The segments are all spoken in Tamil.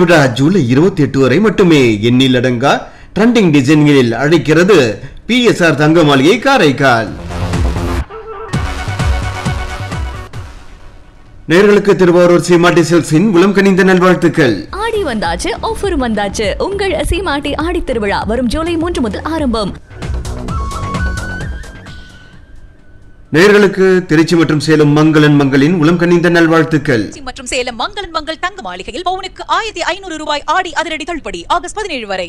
திருவிழா ஜூலை இருபத்தி எட்டு வரை மட்டுமே எண்ணில் அடங்கா ட்ரெண்டிங் டிசைன்களில் அழைக்கிறது பிஎஸ்ஆர் தங்க மாளிகை காரைக்கால் நேர்களுக்கு திருவாரூர் சீமாட்டி சில்க்ஸின் உளம் கனிந்த நல்வாழ்த்துக்கள் ஆடி வந்தாச்சு ஆஃபர் வந்தாச்சு உங்கள் சீமாட்டி ஆடி திருவிழா வரும் ஜூலை மூன்று முதல் ஆரம்பம் நேர்களுக்கு திருச்சி மற்றும் சேலம் மங்களன் மங்களின் உளம் கனிந்த நல்வாழ்த்துக்கள் திருச்சி மற்றும் சேலம் மங்களன் மங்கள் தங்க மாளிகையில் பவுனுக்கு ஆயிரத்தி ஐநூறு ரூபாய் ஆடி அதிரடி தள்ளுபடி ஆகஸ்ட் பதினேழு வரை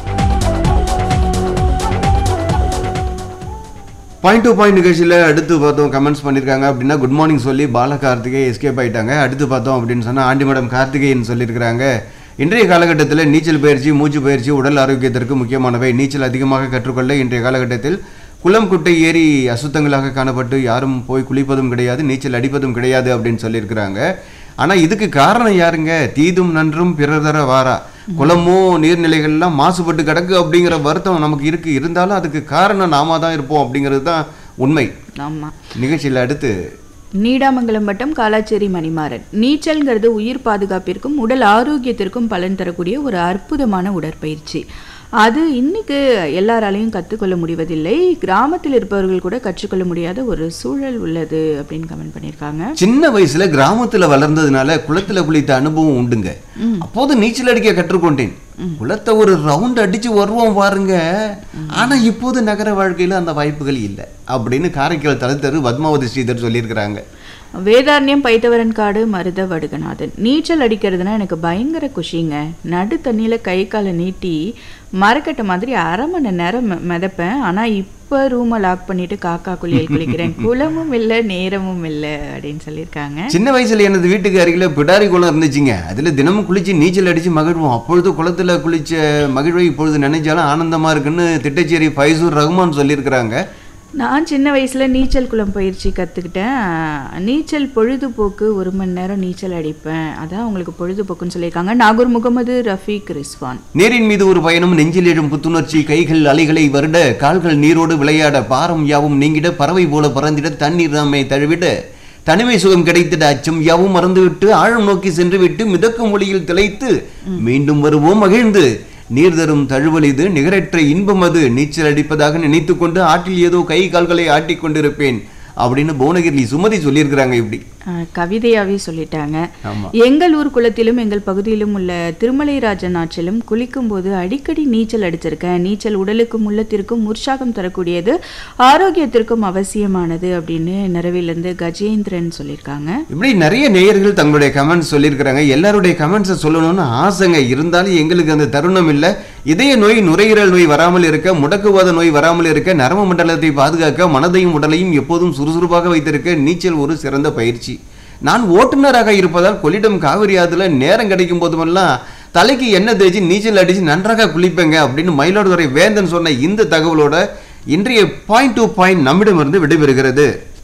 பாயிண்ட் டு பாயிண்ட் நிகழ்ச்சியில் அடுத்து பார்த்தோம் கமெண்ட்ஸ் பண்ணியிருக்காங்க அப்படின்னா குட் மார்னிங் சொல்லி பால கார்த்திகை எஸ்கேப் ஆயிட்டாங்க அடுத்து பார்த்தோம் அப்படின்னு சொன்னால் ஆண்டி மேடம் கார்த்திகேயன் சொல்லியிருக்கிறாங்க இன்றைய காலகட்டத்தில் நீச்சல் பயிற்சி மூச்சு பயிற்சி உடல் ஆரோக்கியத்திற்கு முக்கியமானவை நீச்சல் அதிகமாக கற்றுக்கொள்ள இன்றைய காலகட்டத்தில் குளம் குட்டை ஏரி அசுத்தங்களாக காணப்பட்டு யாரும் போய் குளிப்பதும் கிடையாது நீச்சல் அடிப்பதும் கிடையாது அப்படின்னு சொல்லியிருக்கிறாங்க ஆனால் இதுக்கு காரணம் யாருங்க தீதும் நன்றும் பிறர் தர வாரா குளமும் நீர்நிலைகள்லாம் மாசுபட்டு கிடக்கு அப்படிங்கிற வருத்தம் நமக்கு இருக்கு இருந்தாலும் அதுக்கு காரணம் நாம தான் இருப்போம் அப்படிங்கிறது தான் உண்மை ஆமா நிகழ்ச்சியில் அடுத்து நீடாமங்கலம் வட்டம் காலாச்சேரி மணிமாறன் நீச்சல்ங்கிறது உயிர் பாதுகாப்பிற்கும் உடல் ஆரோக்கியத்திற்கும் பலன் தரக்கூடிய ஒரு அற்புதமான உடற்பயிற்சி அது இன்னைக்கு எல்லாராலையும் கற்றுக்கொள்ள முடிவதில்லை கிராமத்தில் இருப்பவர்கள் கூட கற்றுக்கொள்ள முடியாத ஒரு சூழல் உள்ளது அப்படின்னு கமெண்ட் பண்ணியிருக்காங்க சின்ன வயசுல கிராமத்துல வளர்ந்ததுனால குளத்துல குளித்த அனுபவம் உண்டுங்க அப்போது நீச்சல் அடிக்க கற்றுக்கொண்டேன் குளத்தை ஒரு ரவுண்ட் அடிச்சு வருவோம் பாருங்க ஆனா இப்போது நகர வாழ்க்கையில அந்த வாய்ப்புகள் இல்லை அப்படின்னு காரைக்கால் தலத்தரு பத்மாவதி ஸ்ரீதர் சொல்லியிருக்கிறாங்க வேதாரண்யம் பைத்தவரன் காடு மருத வடுகநாதன் நீச்சல் அடிக்கிறதுனா எனக்கு பயங்கர குஷிங்க நடு தண்ணியில் கை காலை நீட்டி மரக்கட்டை மாதிரி அரை மணி நேரம் மெ- மிதப்பேன் ஆனால் இப்போ ரூமை லாக் பண்ணிட்டு காக்கா குளியல் குளிக்கிறேன் குளமும் இல்லை நேரமும் இல்லை அப்படின்னு சொல்லியிருக்காங்க சின்ன வயசுல எனது வீட்டுக்கு அருகில பிடாரி குளம் இருந்துச்சுங்க அதுல தினமும் குளிச்சு நீச்சல் அடிச்சு மகிழ்வோம் அப்பொழுது குளத்துல குளிச்ச மகிழ்வை இப்பொழுது நினைச்சாலும் ஆனந்தமா இருக்குன்னு திட்டச்சேரி ஃபைசூர் ரஹ்மான் சொல்லியிருக்கிறாங்க நான் சின்ன வயசில் நீச்சல் குளம் பயிற்சி கற்றுக்கிட்டேன் நீச்சல் பொழுதுபோக்கு ஒரு மணி நேரம் நீச்சல் அடிப்பேன் அதான் உங்களுக்கு பொழுதுபோக்குன்னு சொல்லியிருக்காங்க நாகூர் முகமது ரஃபீக் ரிஸ்வான் நீரின் மீது ஒரு பயணம் நெஞ்சில் எழும் புத்துணர்ச்சி கைகள் அலைகளை வருட கால்கள் நீரோடு விளையாட பாரம் யாவும் நீங்கிட பறவை போல பறந்திட தண்ணீர் நம்மை தழுவிட தனிமை சுகம் கிடைத்திட அச்சம் யாவும் மறந்துவிட்டு ஆழம் நோக்கி சென்று விட்டு மிதக்கும் ஒளியில் திளைத்து மீண்டும் வருவோம் மகிழ்ந்து நீர் தரும் தழுவல் இது நிகரற்ற இன்பம் அது நீச்சல் அடிப்பதாக நினைத்துக்கொண்டு ஆற்றில் ஏதோ கை கால்களை ஆட்டிக் கொண்டிருப்பேன் அப்படின்னு புவனகிரி சுமதி சொல்லியிருக்கிறாங்க இப்படி ஆஹ் கவிதையாவே சொல்லிட்டாங்க ஆமா. எங்கள் ஊர் குளத்திலும் எங்கள் பகுதியிலும் உள்ள திருமலைராஜன் ஆற்றிலும் குளிக்கும் போது அடிக்கடி நீச்சல் அடிச்சிருக்கேன் நீச்சல் உடலுக்கும் உள்ளத்திற்கும் உற்சாகம் தரக்கூடியது ஆரோக்கியத்திற்கும் அவசியமானது அப்படின்னு நிறைவிலிருந்து கஜேந்திரன் சொல்லியிருக்காங்க இப்படி நிறைய நேயர்கள் தங்களுடைய கமெண்ட்ஸ் சொல்லியிருக்கிறாங்க எல்லாருடைய கமெண்ட்ஸை சொல்லணும்னு ஆசைங்க இருந்தாலும் எங்களுக்கு அந்த தருணம் இல்லை இதய நோய் நுரையீரல் நோய் வராமல் இருக்க முடக்குவாத நோய் வராமல் இருக்க நரம்பு மண்டலத்தை பாதுகாக்க மனதையும் உடலையும் எப்போதும் சுறுசுறுப்பாக வைத்திருக்க நீச்சல் ஒரு சிறந்த பயிற்சி நான் ஓட்டுநராக இருப்பதால் கொள்ளிடம் காவிரி ஆத்துல நேரம் கிடைக்கும் போதுமெல்லாம் தலைக்கு எண்ணெய் தேய்ச்சி நீச்சல் அடிச்சு நன்றாக குளிப்பேங்க அப்படின்னு மயிலாடுதுறை வேந்தன் சொன்ன இந்த தகவலோட இன்றைய பாயிண்ட் டு பாயிண்ட் நம்மிடமிருந்து விடைபெறுகிறது